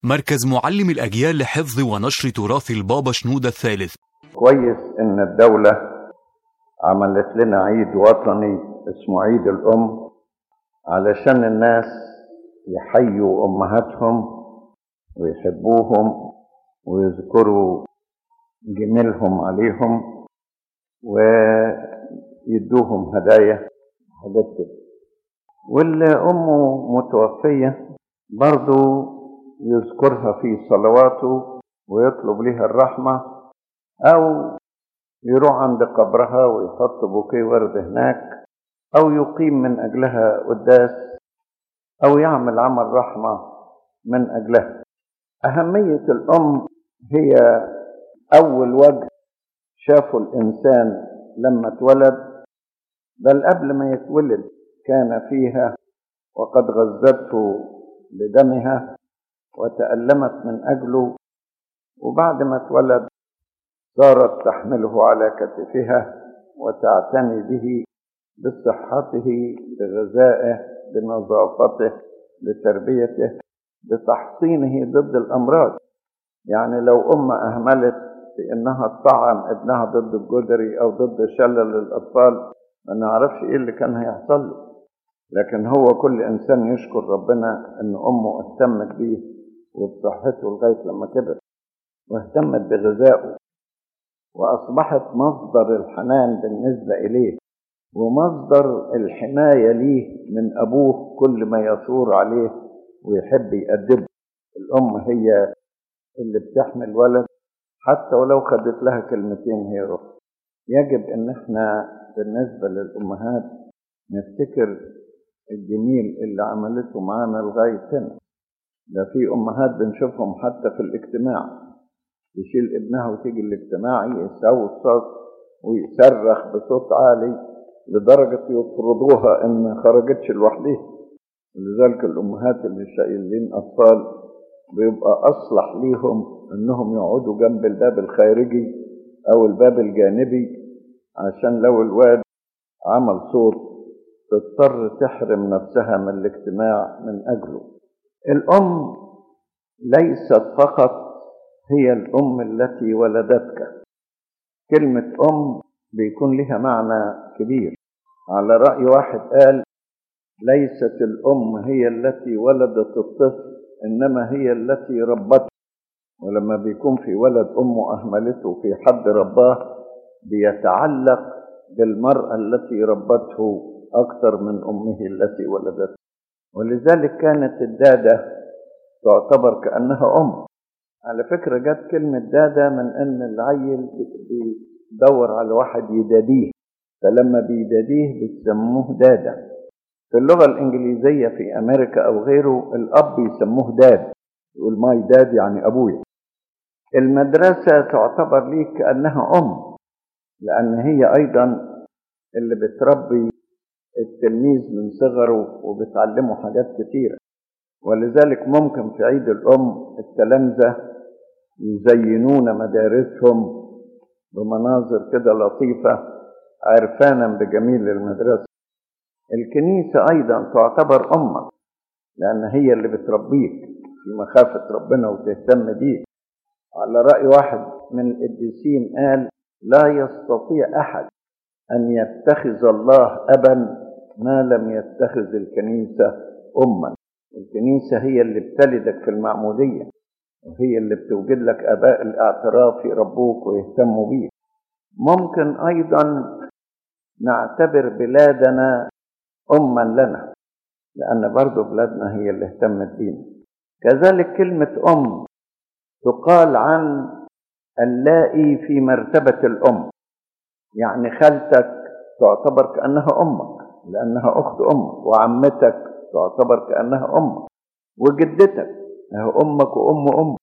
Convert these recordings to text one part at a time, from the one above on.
مركز معلم الأجيال لحفظ ونشر تراث البابا شنودة الثالث كويس ان الدولة عملت لنا عيد وطني اسمه عيد الام علشان الناس يحيوا امهاتهم ويحبوهم ويذكروا جميلهم عليهم ويدوهم هدايا حاجات كده واللي امه متوفية برضو يذكرها في صلواته ويطلب لها الرحمة أو يروح عند قبرها ويحط بوكيه ورد هناك أو يقيم من أجلها قداس أو يعمل عمل رحمة من أجلها أهمية الأم هي أول وجه شافه الإنسان لما اتولد بل قبل ما يتولد كان فيها وقد غذته بدمها وتألمت من أجله وبعد ما اتولد صارت تحمله على كتفها وتعتني به بصحته بغذائه بنظافته بتربيته بتحصينه ضد الأمراض يعني لو أم أهملت في إنها تطعم ابنها ضد الجدري أو ضد شلل الأطفال ما نعرفش إيه اللي كان هيحصل له لكن هو كل إنسان يشكر ربنا إن أمه اهتمت بيه وبصحته لغاية لما كبر واهتمت بغذائه وأصبحت مصدر الحنان بالنسبة إليه ومصدر الحماية ليه من أبوه كل ما يثور عليه ويحب يأدبه الأم هي اللي بتحمل ولد حتى ولو خدت لها كلمتين هي روح يجب ان احنا بالنسبة للأمهات نفتكر الجميل اللي عملته معانا لغاية هنا ده في أمهات بنشوفهم حتى في الاجتماع يشيل ابنها وتيجي الاجتماع يصوت ويصرخ بصوت عالي لدرجة يطردوها إن ما خرجتش لوحدها ولذلك الأمهات اللي شايلين أطفال بيبقى أصلح ليهم إنهم يقعدوا جنب الباب الخارجي أو الباب الجانبي عشان لو الواد عمل صوت تضطر تحرم نفسها من الاجتماع من أجله الأم ليست فقط هي الأم التي ولدتك كلمة أم بيكون لها معنى كبير على رأي واحد قال ليست الأم هي التي ولدت الطفل إنما هي التي ربته ولما بيكون في ولد أمه أهملته في حد رباه بيتعلق بالمرأة التي ربته أكثر من أمه التي ولدته ولذلك كانت الدادة تعتبر كأنها أم على فكرة جت كلمة دادة من أن العيل بيدور على واحد يداديه فلما بيداديه بيسموه دادة في اللغة الإنجليزية في أمريكا أو غيره الأب يسموه داد يقول ماي داد يعني أبويا المدرسة تعتبر ليك كأنها أم لأن هي أيضا اللي بتربي التلميذ من صغره وبتعلمه حاجات كتيرة ولذلك ممكن في عيد الأم التلامذة يزينون مدارسهم بمناظر كده لطيفة عرفانا بجميل المدرسة الكنيسة أيضا تعتبر أمك لأن هي اللي بتربيك في مخافة ربنا وتهتم بيك على رأي واحد من القديسين قال لا يستطيع أحد أن يتخذ الله أبا ما لم يتخذ الكنيسة أما الكنيسة هي اللي بتلدك في المعمودية وهي اللي بتوجد لك آباء الاعتراف يربوك ويهتموا بيك ممكن أيضا نعتبر بلادنا أما لنا لأن برضو بلادنا هي اللي اهتمت بينا كذلك كلمة أم تقال عن اللائي في مرتبة الأم يعني خالتك تعتبر كأنها أمك لأنها أخت أمك وعمتك تعتبر كأنها أمك وجدتك هي أمك وأم أمك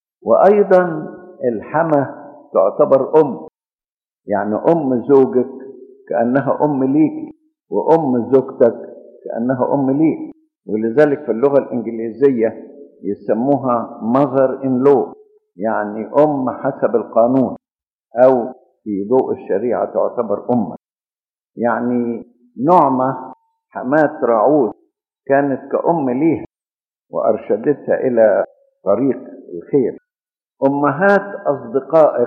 وأيضا الحمى تعتبر أم يعني أم زوجك كأنها أم ليك وأم زوجتك كأنها أم ليك ولذلك في اللغة الإنجليزية يسموها mother in law يعني أم حسب القانون أو في ضوء الشريعة تعتبر أمة يعني نعمة حماة راعوث كانت كأم ليها وأرشدتها إلى طريق الخير أمهات أصدقائك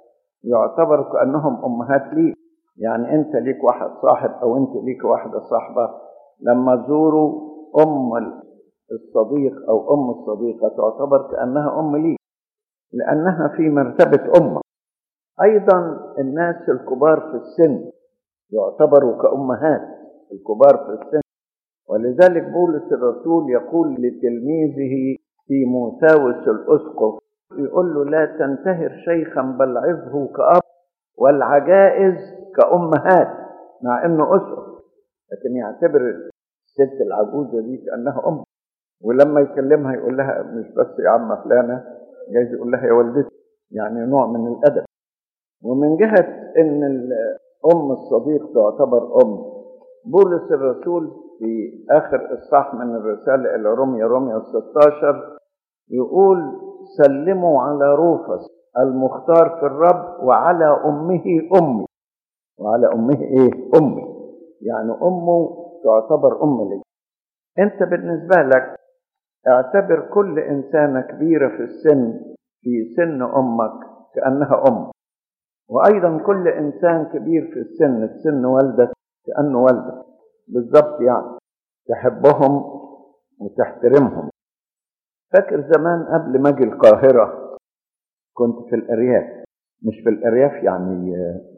يعتبر كأنهم أمهات ليك يعني أنت ليك واحد صاحب أو أنت ليك واحدة صاحبة لما تزوروا أم الصديق أو أم الصديقة تعتبر كأنها أم ليك لأنها في مرتبة أمة أيضا الناس الكبار في السن يعتبروا كأمهات الكبار في السن ولذلك بولس الرسول يقول لتلميذه تيموثاوس الأسقف يقول له لا تنتهر شيخا بل عظه كأب والعجائز كأمهات مع إنه أسقف لكن يعتبر الست العجوزة دي كأنها أم ولما يكلمها يقول لها مش بس يا عم فلانة جايز يقول لها يا والدتي يعني نوع من الأدب ومن جهة إن أم الصديق تعتبر أم بولس الرسول في آخر إصحاح من الرسالة إلى روميا روميا 16 يقول سلموا على روفس المختار في الرب وعلى أمه أمي وعلى أمه إيه؟ أمي يعني أمه تعتبر أم لي أنت بالنسبة لك اعتبر كل إنسانة كبيرة في السن في سن أمك كأنها أم وأيضا كل إنسان كبير في السن في سن والدك كأنه والدك بالضبط يعني تحبهم وتحترمهم فاكر زمان قبل ما اجي القاهرة كنت في الأرياف مش في الأرياف يعني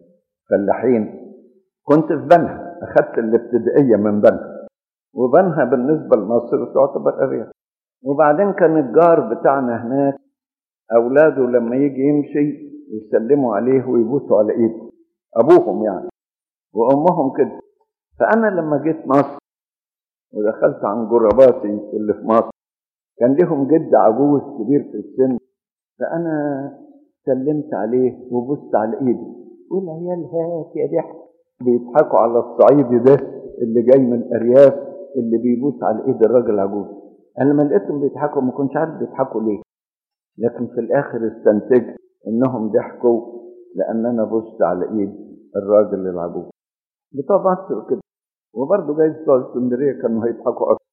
فلاحين كنت في بنها أخدت الابتدائية من بنها وبنها بالنسبة لمصر تعتبر أرياف وبعدين كان الجار بتاعنا هناك أولاده لما يجي يمشي يسلموا عليه ويبوسوا على إيده أبوهم يعني وأمهم كده فأنا لما جيت مصر ودخلت عن جرباتي اللي في مصر كان لهم جد عجوز كبير في السن فأنا سلمت عليه وبصت على إيده والعيال هات يا ضحك بيضحكوا على الصعيدي ده اللي جاي من الأرياف اللي بيبوس على إيد الراجل العجوز أنا لما لقيتهم بيضحكوا ما كنتش عارف بيضحكوا ليه لكن في الآخر استنتجت إنهم ضحكوا لأن أنا بصت على إيد الراجل العجوز بتوع مصر كده وبرضه جايز بتوع اسكندريه كانوا هيضحكوا اكتر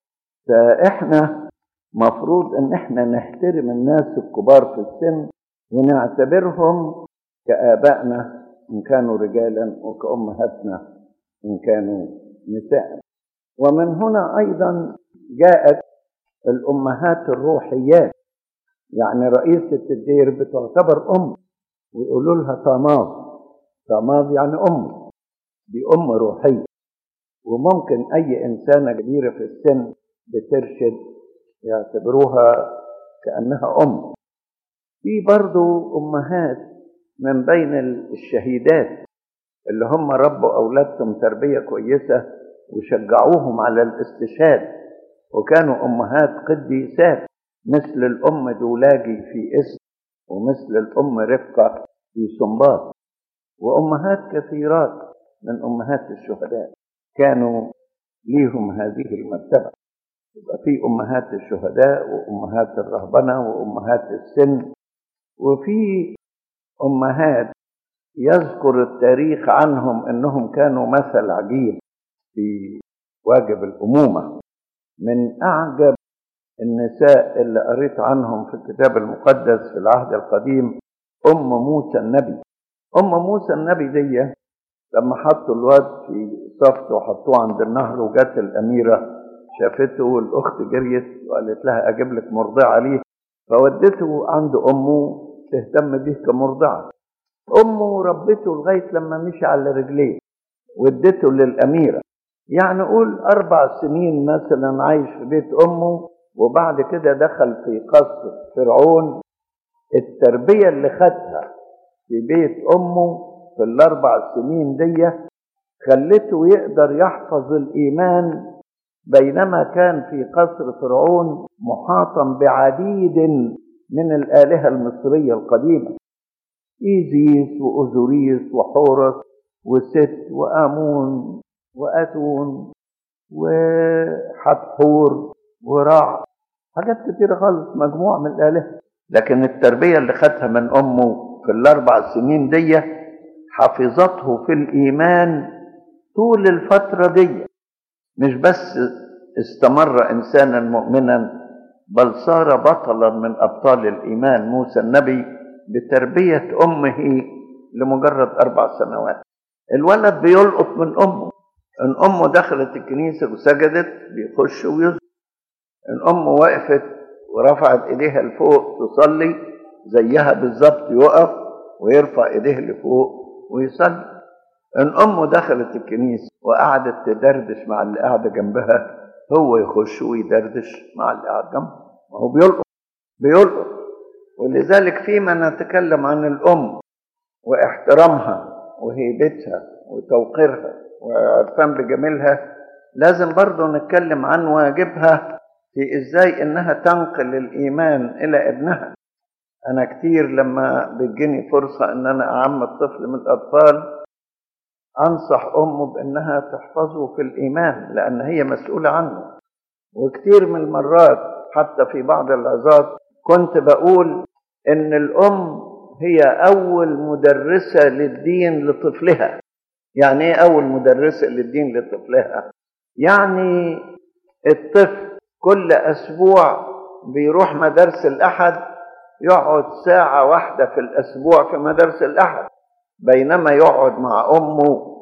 فاحنا مفروض ان احنا نحترم الناس الكبار في السن ونعتبرهم كآبائنا إن كانوا رجالا وكأمهاتنا إن كانوا نساء ومن هنا أيضا جاءت الأمهات الروحيات يعني رئيسة الدير بتعتبر أم ويقولوا لها طماظ طماظ يعني أم دي أم روحية وممكن أي إنسانة كبيرة في السن بترشد يعتبروها كأنها أم في برضو أمهات من بين الشهيدات اللي هم ربوا أولادهم تربية كويسة وشجعوهم على الاستشهاد وكانوا أمهات قديسات مثل الأم دولاجي في اسم ومثل الأم رفقة في سنباط وأمهات كثيرات من أمهات الشهداء كانوا ليهم هذه المرتبة يبقى في أمهات الشهداء وأمهات الرهبنة وأمهات السن وفي أمهات يذكر التاريخ عنهم أنهم كانوا مثل عجيب في واجب الأمومة من أعجب النساء اللي قريت عنهم في الكتاب المقدس في العهد القديم أم موسى النبي أم موسى النبي دي لما حطوا الواد في صفت وحطوه عند النهر وجت الأميرة شافته والأخت جريت وقالت لها أجيب لك مرضعة ليه فودته عند أمه تهتم به كمرضعة أمه ربته لغاية لما مشي على رجليه وادته للأميرة يعني قول أربع سنين مثلا عايش في بيت أمه وبعد كده دخل في قصر فرعون التربية اللي خدها في بيت أمه في الأربع سنين دي خلته يقدر يحفظ الإيمان بينما كان في قصر فرعون محاطا بعديد من الآلهة المصرية القديمة إيزيس وأوزوريس وحورس وست وآمون وأتون وحتحور ورع حاجات كتيرة خالص مجموعة من الآلهة لكن التربية اللي خدها من أمه في الأربع سنين دي حفظته في الإيمان طول الفترة دي مش بس استمر إنسانا مؤمنا بل صار بطلا من أبطال الإيمان موسى النبي بتربية أمه لمجرد أربع سنوات الولد بيلقط من أمه إن أمه دخلت الكنيسة وسجدت بيخش ويسجد إن أمه وقفت ورفعت إيديها لفوق تصلي زيها بالظبط يقف ويرفع إيديه لفوق ويصلي إن أمه دخلت الكنيسة وقعدت تدردش مع اللي قاعدة جنبها هو يخش ويدردش مع اللي قاعد جنبه ما هو بيلقط بيلقط ولذلك فيما نتكلم عن الأم واحترامها وهيبتها وتوقيرها وعرفان بجميلها لازم برضه نتكلم عن واجبها في ازاي انها تنقل الايمان الى ابنها انا كتير لما بتجيني فرصة ان انا اعم الطفل من الاطفال انصح امه بانها تحفظه في الايمان لان هي مسؤولة عنه وكتير من المرات حتى في بعض العظات كنت بقول ان الام هي اول مدرسة للدين لطفلها يعني ايه اول مدرسة للدين لطفلها يعني الطفل كل اسبوع بيروح مدارس الاحد يقعد ساعة واحدة في الاسبوع في مدارس الاحد بينما يقعد مع امه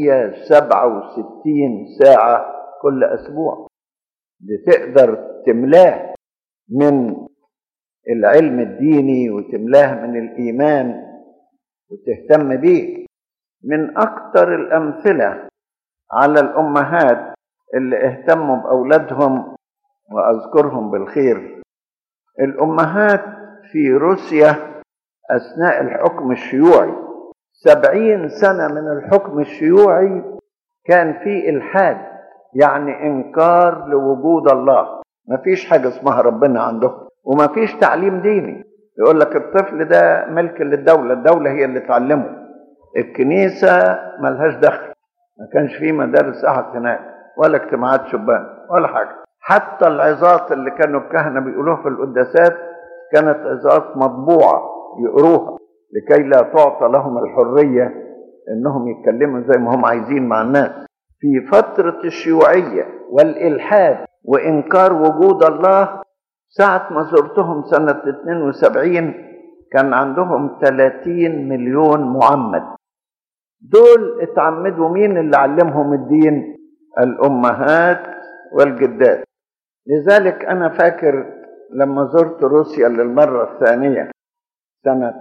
167 ساعة كل اسبوع بتقدر تملاه من العلم الديني وتملاه من الايمان وتهتم بيه من اكتر الامثله على الامهات اللي اهتموا باولادهم واذكرهم بالخير الامهات في روسيا اثناء الحكم الشيوعي سبعين سنه من الحكم الشيوعي كان في الحاد يعني انكار لوجود الله مفيش حاجه اسمها ربنا عندهم ومفيش تعليم ديني يقول لك الطفل ده ملك للدوله الدوله هي اللي تعلمه الكنيسه ملهاش دخل ما كانش في مدارس احد هناك ولا اجتماعات شبان ولا حاجه حتى العظات اللي كانوا الكهنه بيقولوها في القداسات كانت عظات مطبوعه يقروها لكي لا تعطى لهم الحريه انهم يتكلموا زي ما هم عايزين مع الناس في فتره الشيوعيه والالحاد وانكار وجود الله ساعة ما زرتهم سنة 72 كان عندهم 30 مليون معمد دول اتعمدوا مين اللي علمهم الدين الأمهات والجدات لذلك أنا فاكر لما زرت روسيا للمرة الثانية سنة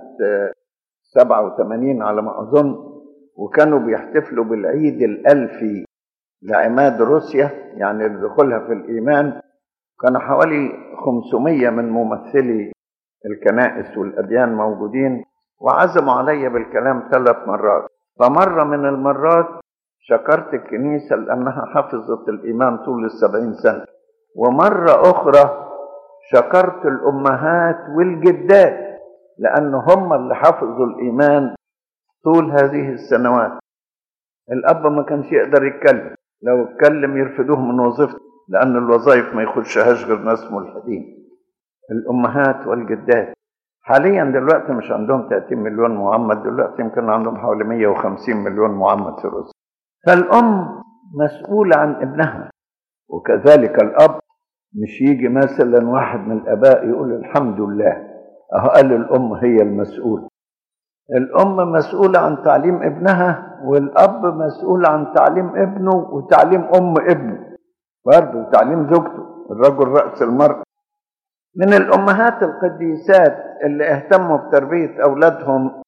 87 على ما أظن وكانوا بيحتفلوا بالعيد الألفي لعماد روسيا يعني لدخولها في الإيمان كان حوالي 500 من ممثلي الكنائس والأديان موجودين وعزموا علي بالكلام ثلاث مرات فمرة من المرات شكرت الكنيسة لأنها حفظت الإيمان طول السبعين سنة ومرة أخرى شكرت الأمهات والجدات لأن هم اللي حفظوا الإيمان طول هذه السنوات الأب ما كانش يقدر يتكلم لو اتكلم يرفدوه من وظيفته لأن الوظائف ما يخشهاش غير ناس ملحدين الأمهات والجدات حاليا دلوقتي مش عندهم 30 مليون معمد دلوقتي يمكن عندهم حوالي 150 مليون معمد في روسيا فالأم مسؤولة عن ابنها وكذلك الأب مش يجي مثلا واحد من الآباء يقول الحمد لله أهو قال الأم هي المسؤولة الأم مسؤولة عن تعليم ابنها والأب مسؤول عن تعليم ابنه وتعليم أم ابنه برضه تعليم زوجته الرجل رأس المرأة من الأمهات القديسات اللي اهتموا بتربية أولادهم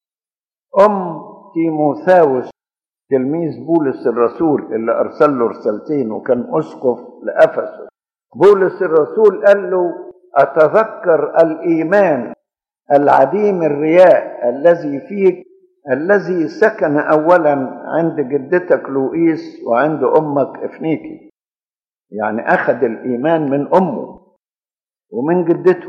أم تيموثاوس تلميذ بولس الرسول اللي أرسل له رسالتين وكان أسقف لأفسس بولس الرسول قال له أتذكر الإيمان العديم الرياء الذي فيك الذي سكن أولا عند جدتك لوئيس وعند أمك إفنيكي يعني أخذ الإيمان من أمه ومن جدته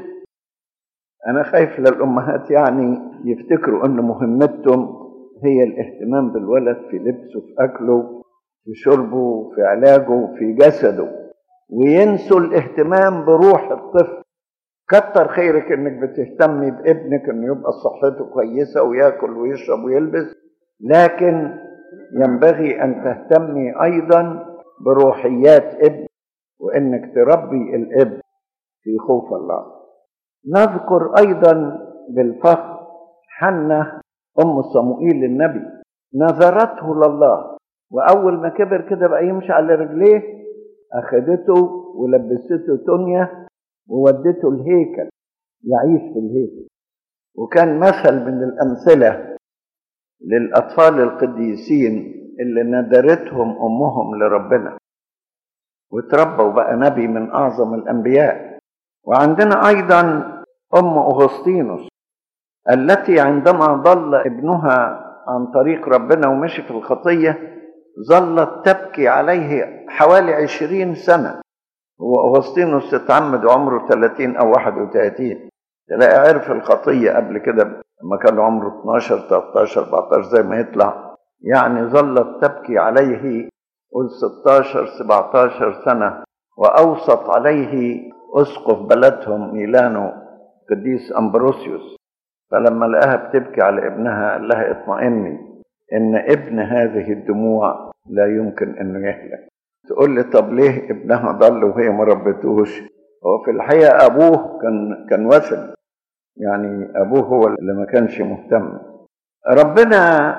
أنا خايف للأمهات يعني يفتكروا أن مهمتهم هي الاهتمام بالولد في لبسه في أكله في شربه في علاجه في جسده وينسوا الاهتمام بروح الطفل كتر خيرك انك بتهتمي بابنك انه يبقى صحته كويسه وياكل ويشرب ويلبس لكن ينبغي ان تهتمي ايضا بروحيات ابن وانك تربي الابن في خوف الله نذكر أيضا بالفخر حنة أم صموئيل النبي نظرته لله وأول ما كبر كده بقى يمشي على رجليه أخدته ولبسته تونيا وودته الهيكل يعيش في الهيكل وكان مثل من الأمثلة للأطفال القديسين اللي ندرتهم أمهم لربنا وتربوا بقى نبي من أعظم الأنبياء وعندنا أيضا أم أغسطينوس التي عندما ضل ابنها عن طريق ربنا ومشي في الخطية ظلت تبكي عليه حوالي عشرين سنة هو أغسطينوس اتعمد عمره 30 أو 31 تلاقي عرف الخطية قبل كده لما كان عمره 12 13 14 زي ما يطلع يعني ظلت تبكي عليه قل 16 17 سنة وأوصت عليه أسقف بلدهم ميلانو قديس أمبروسيوس فلما لقاها بتبكي على ابنها قال لها اطمئني إن ابن هذه الدموع لا يمكن إنه يهلك تقول لي طب ليه ابنها ضل وهي ما ربتوش هو في الحقيقة أبوه كان كان وثن يعني أبوه هو اللي ما كانش مهتم ربنا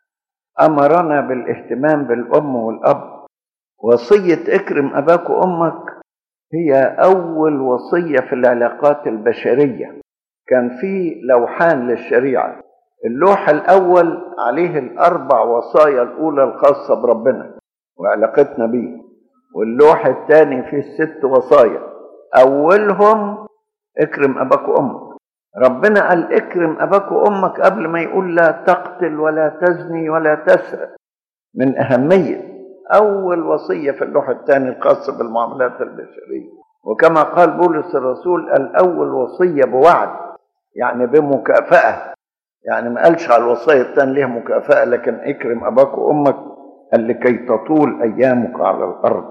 أمرنا بالاهتمام بالأم والأب وصية اكرم أباك وأمك هي أول وصية في العلاقات البشرية كان في لوحان للشريعة اللوح الأول عليه الأربع وصايا الأولى الخاصة بربنا وعلاقتنا بيه واللوح الثاني فيه الست وصايا أولهم اكرم أباك وأمك ربنا قال اكرم أباك وأمك قبل ما يقول لا تقتل ولا تزني ولا تسرق من أهمية أول وصية في اللوح الثاني الخاصة بالمعاملات البشرية وكما قال بولس الرسول الأول وصية بوعد يعني بمكافأة يعني ما قالش على الوصية الثانية ليها مكافأة لكن اكرم أباك وأمك قال لكي تطول أيامك على الأرض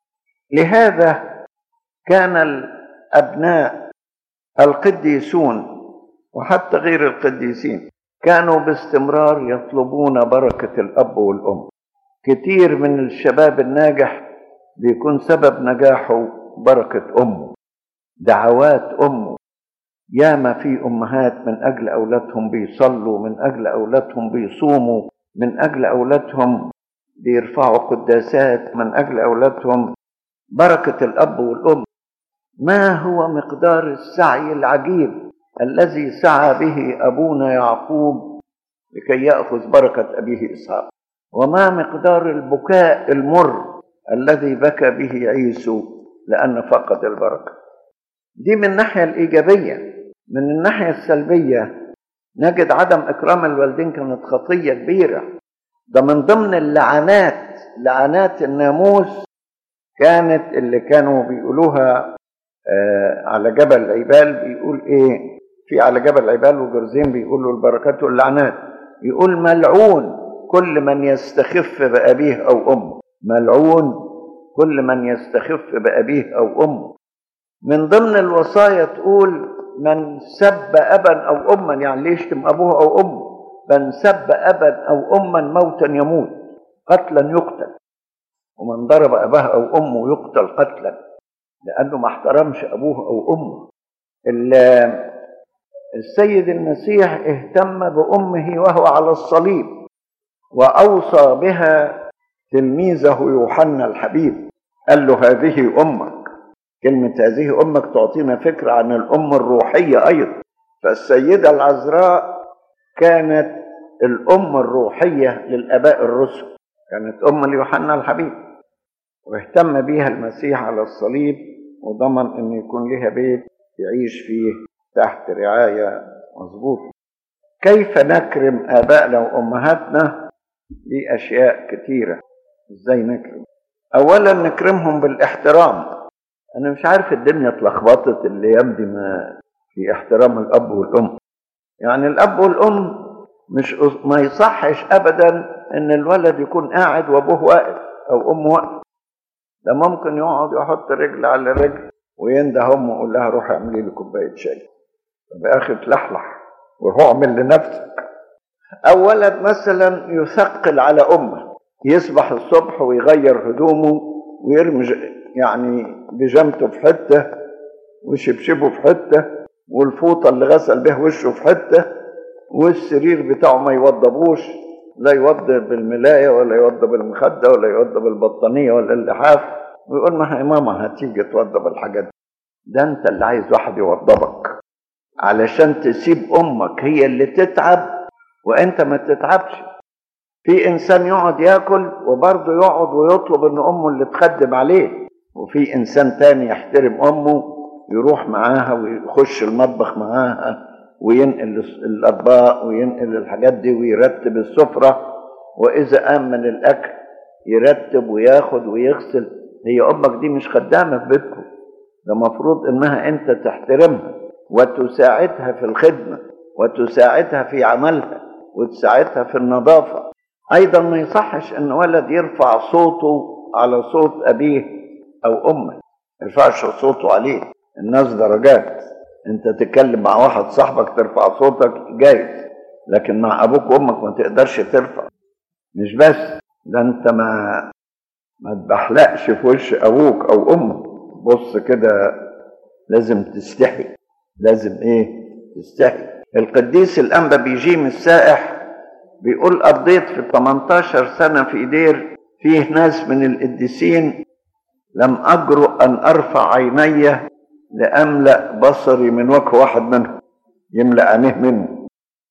لهذا كان الأبناء القديسون وحتى غير القديسين كانوا باستمرار يطلبون بركة الأب والأم كتير من الشباب الناجح بيكون سبب نجاحه بركة أمه دعوات أمه ياما في أمهات من أجل أولادهم بيصلوا من أجل أولادهم بيصوموا من أجل أولادهم بيرفعوا قداسات من أجل أولادهم بركة الأب والأم ما هو مقدار السعي العجيب الذي سعى به أبونا يعقوب لكي يأخذ بركة أبيه إسحاق وما مقدار البكاء المر الذي بكى به عيسو لأن فقد البركة دي من الناحية الإيجابية من الناحية السلبية نجد عدم إكرام الوالدين كانت خطية كبيرة ده من ضمن اللعنات لعنات الناموس كانت اللي كانوا بيقولوها آه على جبل عبال بيقول ايه في على جبل عبال وجرزين بيقولوا البركات واللعنات يقول ملعون كل من يستخف بأبيه أو أمه ملعون كل من يستخف بأبيه أو أمه من ضمن الوصايا تقول من سب أبا أو أما يعني ليه يشتم أبوه أو أمه من سب أبا أو أما موتا يموت قتلا يقتل ومن ضرب أباه أو أمه يقتل قتلا لأنه ما احترمش أبوه أو أمه السيد المسيح اهتم بأمه وهو على الصليب وأوصى بها تلميذه يوحنا الحبيب قال له هذه أمك كلمة هذه أمك تعطينا فكرة عن الأم الروحية أيضا فالسيدة العذراء كانت الأم الروحية للآباء الرسل كانت أم ليوحنا الحبيب واهتم بيها المسيح على الصليب وضمن أن يكون لها بيت يعيش فيه تحت رعاية مظبوطة كيف نكرم آبائنا وأمهاتنا دي أشياء كتيرة إزاي نكرم أولا نكرمهم بالاحترام أنا مش عارف الدنيا اتلخبطت الأيام دي ما في احترام الأب والأم يعني الأب والأم مش ما يصحش أبدا إن الولد يكون قاعد وأبوه واقف أو أمه واقف ده ممكن يقعد يحط رجل على رجل وينده أمه ويقول لها روح اعملي لي كوباية شاي طب يا أخي تلحلح وروح اعمل لنفسك أو ولد مثلا يثقل على أمه يصبح الصبح ويغير هدومه ويرمي يعني بيجامته في حته وشبشبه في حته والفوطه اللي غسل بيها وشه في حته والسرير بتاعه ما يوضبوش لا يوضب بالملايه ولا يوضب بالمخده ولا يوضب بالبطانيه ولا اللحاف ويقول ما هي ماما هتيجي توضب الحاجات دي ده انت اللي عايز واحد يوضبك علشان تسيب امك هي اللي تتعب وانت ما تتعبش في انسان يقعد ياكل وبرضه يقعد ويطلب ان امه اللي تخدم عليه وفي انسان تاني يحترم امه يروح معاها ويخش المطبخ معاها وينقل الاطباق وينقل الحاجات دي ويرتب السفره واذا قام من الاكل يرتب وياخد ويغسل هي امك دي مش خدامه في بيتكم ده مفروض انها انت تحترمها وتساعدها في الخدمه وتساعدها في عملها وتساعدها في النظافه ايضا ما يصحش ان ولد يرفع صوته على صوت ابيه او امه ما يرفعش صوته عليه الناس درجات انت تتكلم مع واحد صاحبك ترفع صوتك جايز لكن مع ابوك وامك ما تقدرش ترفع مش بس ده انت ما ما تبحلقش في وش ابوك او امك بص كده لازم تستحي لازم ايه تستحي القديس الانبا بيجيم السائح بيقول قضيت في 18 سنه في دير فيه ناس من القديسين لم اجرؤ ان ارفع عيني لاملا بصري من وجه واحد منهم يملا عينيه منه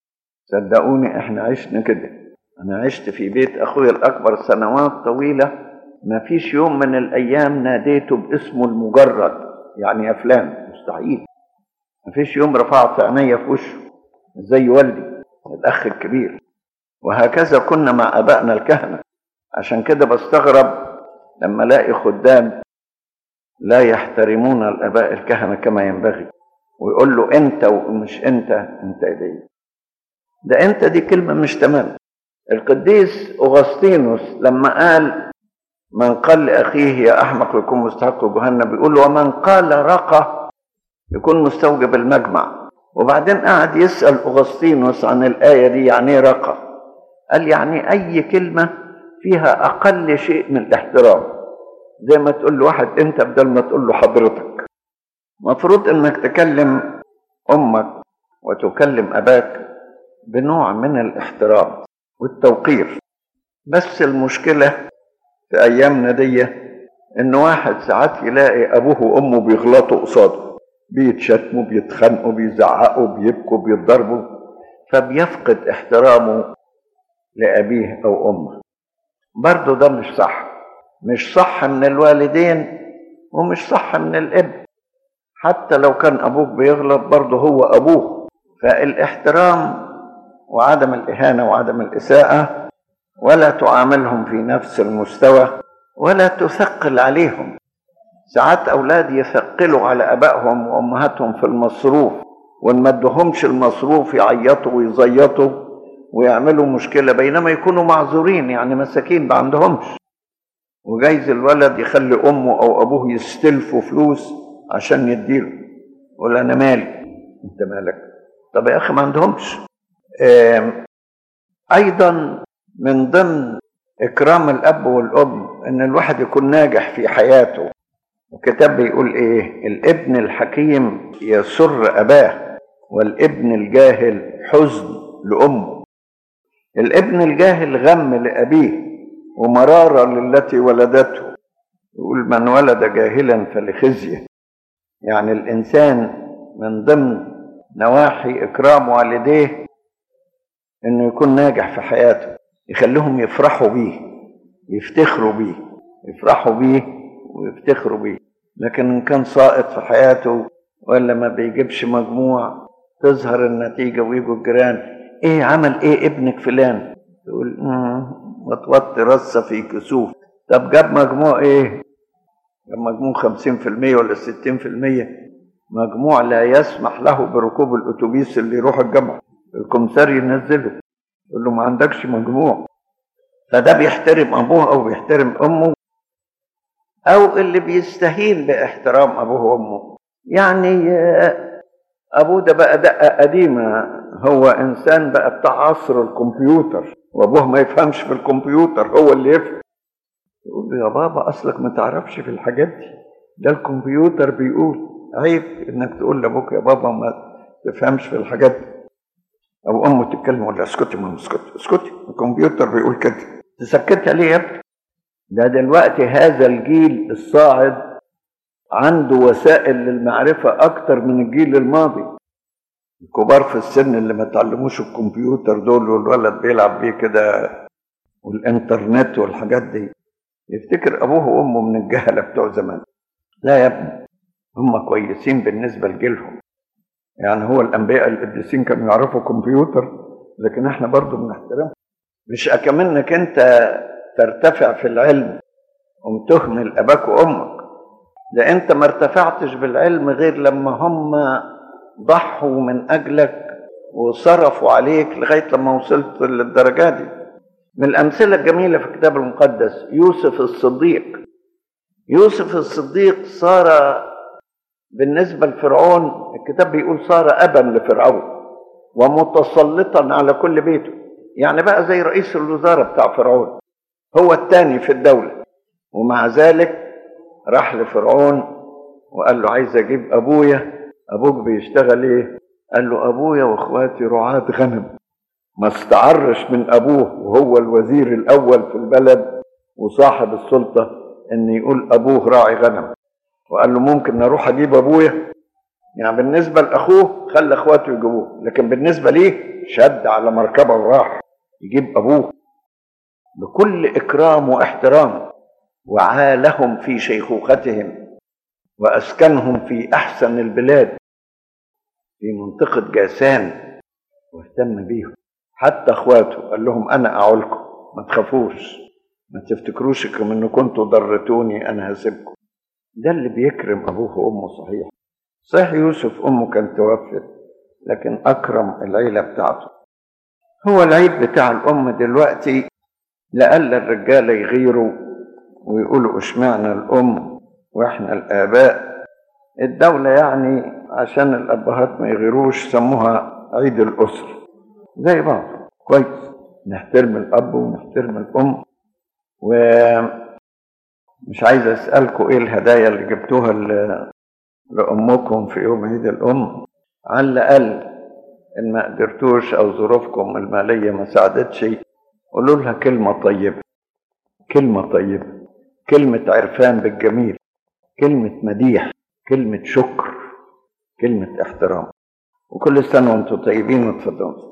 صدقوني احنا عشنا كده انا عشت في بيت اخويا الاكبر سنوات طويله ما فيش يوم من الايام ناديته باسمه المجرد يعني يا فلان مستحيل ما فيش يوم رفعت عينيا في وشه زي والدي الاخ الكبير وهكذا كنا مع ابائنا الكهنه عشان كده بستغرب لما الاقي خدام لا يحترمون الاباء الكهنه كما ينبغي ويقول له انت ومش انت انت ايه ده انت دي كلمه مش تمام القديس اغسطينوس لما قال من قال لاخيه يا احمق يكون مستحق جهنم بيقول له ومن قال رقى يكون مستوجب المجمع وبعدين قعد يسال اغسطينوس عن الايه دي يعني ايه رقى قال يعني اي كلمه فيها اقل شيء من الاحترام زي ما تقول لواحد انت بدل ما تقول له حضرتك مفروض انك تكلم امك وتكلم اباك بنوع من الاحترام والتوقير بس المشكله في ايامنا دي ان واحد ساعات يلاقي ابوه وامه بيغلطوا قصاده بيتشتموا بيتخانقوا بيزعقوا بيبكوا بيتضربوا فبيفقد احترامه لابيه او امه برضه ده مش صح مش صح من الوالدين ومش صح من الابن حتى لو كان ابوك بيغلط برضه هو ابوه فالاحترام وعدم الاهانه وعدم الاساءه ولا تعاملهم في نفس المستوى ولا تثقل عليهم ساعات اولاد يثقلوا على ابائهم وامهاتهم في المصروف وان ما ادهمش المصروف يعيطوا ويزيطوا ويعملوا مشكله بينما يكونوا معذورين يعني مساكين ما عندهمش وجايز الولد يخلي امه او ابوه يستلفوا فلوس عشان يديله يقول انا مالي انت مالك طب يا اخي ما عندهمش ايضا من ضمن اكرام الاب والام ان الواحد يكون ناجح في حياته الكتاب بيقول ايه الابن الحكيم يسر اباه والابن الجاهل حزن لامه الابن الجاهل غم لابيه ومرارة للتي ولدته يقول من ولد جاهلا فلخزيه يعني الإنسان من ضمن نواحي إكرام والديه إنه يكون ناجح في حياته يخليهم يفرحوا بيه يفتخروا بيه يفرحوا بيه ويفتخروا بيه لكن إن كان ساقط في حياته ولا ما بيجيبش مجموع تظهر النتيجة ويجوا الجيران إيه عمل إيه ابنك فلان تقول وتوطي رصه في كسوف طب جاب مجموع ايه جاب مجموع خمسين في المية ولا ستين في المية مجموع لا يسمح له بركوب الاتوبيس اللي يروح الجامعة الكمسار ينزله يقول له ما عندكش مجموع فده بيحترم ابوه او بيحترم امه او اللي بيستهين باحترام ابوه وامه يعني ابوه ده بقى دقه قديمه هو انسان بقى بتاع عصر الكمبيوتر وابوه ما يفهمش في الكمبيوتر هو اللي يفهم يقول له يا بابا اصلك ما تعرفش في الحاجات دي ده الكمبيوتر بيقول عيب انك تقول لابوك يا بابا ما تفهمش في الحاجات دي او امه تتكلم ولا اسكتي ماما اسكتي اسكتي الكمبيوتر بيقول كده تسكتها ليه يا ابني ده دلوقتي هذا الجيل الصاعد عنده وسائل للمعرفة أكتر من الجيل الماضي الكبار في السن اللي ما تعلموش الكمبيوتر دول والولد بيلعب بيه كده والإنترنت والحاجات دي يفتكر أبوه وأمه من الجهلة بتوع زمان لا يا ابني هم كويسين بالنسبة لجيلهم يعني هو الأنبياء القديسين كانوا يعرفوا كمبيوتر لكن احنا برضو بنحترمهم مش أكمنك أنت ترتفع في العلم وتهمل أباك وأمك ده أنت ما ارتفعتش بالعلم غير لما هم ضحوا من أجلك وصرفوا عليك لغاية لما وصلت للدرجة دي من الأمثلة الجميلة في الكتاب المقدس يوسف الصديق يوسف الصديق صار بالنسبة لفرعون الكتاب بيقول صار أبا لفرعون ومتسلطا على كل بيته يعني بقى زي رئيس الوزارة بتاع فرعون هو الثاني في الدولة ومع ذلك راح لفرعون وقال له عايز اجيب ابويا ابوك بيشتغل ايه قال له ابويا واخواتي رعاة غنم ما استعرش من ابوه وهو الوزير الاول في البلد وصاحب السلطة ان يقول ابوه راعي غنم وقال له ممكن اروح اجيب ابويا يعني بالنسبة لاخوه خلى اخواته يجيبوه لكن بالنسبة ليه شد على مركبه وراح يجيب ابوه بكل اكرام واحترام وعالهم في شيخوختهم واسكنهم في احسن البلاد في منطقه جاسان واهتم بيهم حتى اخواته قال لهم انا اعولكم ما تخافوش ما تفتكروش كم ان كنتوا ضرتوني انا هسيبكم ده اللي بيكرم ابوه وامه صحيح صحيح يوسف امه كانت توفت لكن اكرم العيله بتاعته هو العيب بتاع الام دلوقتي لألا الرجالة يغيروا ويقولوا اشمعنا الأم وإحنا الآباء الدولة يعني عشان الأبهات ما يغيروش سموها عيد الأسر زي بعض كويس نحترم الأب ونحترم الأم ومش عايز أسألكم إيه الهدايا اللي جبتوها لأمكم في يوم عيد الأم على الأقل إن ما قدرتوش أو ظروفكم المالية ما ساعدتش قولوا لها كلمة طيبة كلمة طيبة كلمة عرفان بالجميل كلمة مديح كلمة شكر كلمة احترام وكل سنة وانتم طيبين وتفضلوا